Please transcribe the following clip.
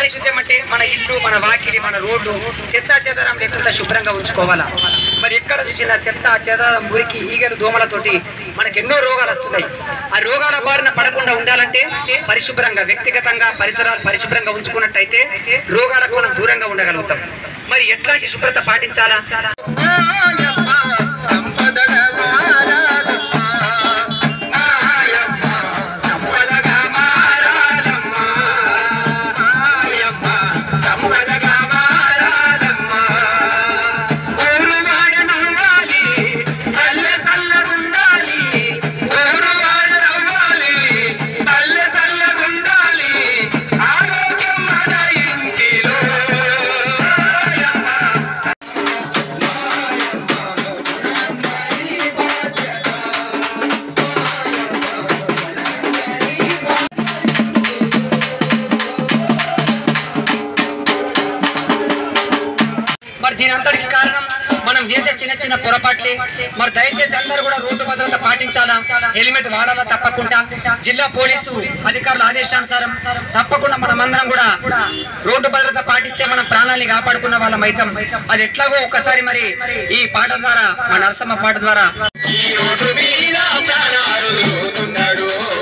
పారిశుద్ధ్యం అంటే మన ఇల్లు మన వాకిలి మన రోడ్డు చెత్త చెదరం లేకుండా శుభ్రంగా ఉంచుకోవాలా మరి ఎక్కడ చూసినా చెత్త చెదరం మురికి ఈగలు దోమలతోటి మనకి ఎన్నో రోగాలు వస్తున్నాయి ఆ రోగాల బారిన పడకుండా ఉండాలంటే పరిశుభ్రంగా వ్యక్తిగతంగా పరిసరాలు పరిశుభ్రంగా ఉంచుకున్నట్టయితే రోగాలకు మనం దూరంగా ఉండగలుగుతాం మరి ఎట్లాంటి శుభ్రత పాటించాలా మరి దీని అంతటికి కారణం మనం చేసే చిన్న చిన్న పొరపాట్లే మరి దయచేసి అందరూ కూడా రోడ్డు భద్రత పాటించాలా హెల్మెట్ వాడాలా తప్పకుండా జిల్లా పోలీసు అధికారుల ఆదేశానుసారం తప్పకుండా మనం అందరం కూడా రోడ్డు భద్రత పాటిస్తే మనం ప్రాణాలని కాపాడుకున్న వాళ్ళం అవుతాం అది ఎట్లాగో ఒకసారి మరి ఈ పాట ద్వారా మా నరసమ్మ పాట ద్వారా ఈ రోడ్డు మీద ప్రాణాలు పోతున్నాడు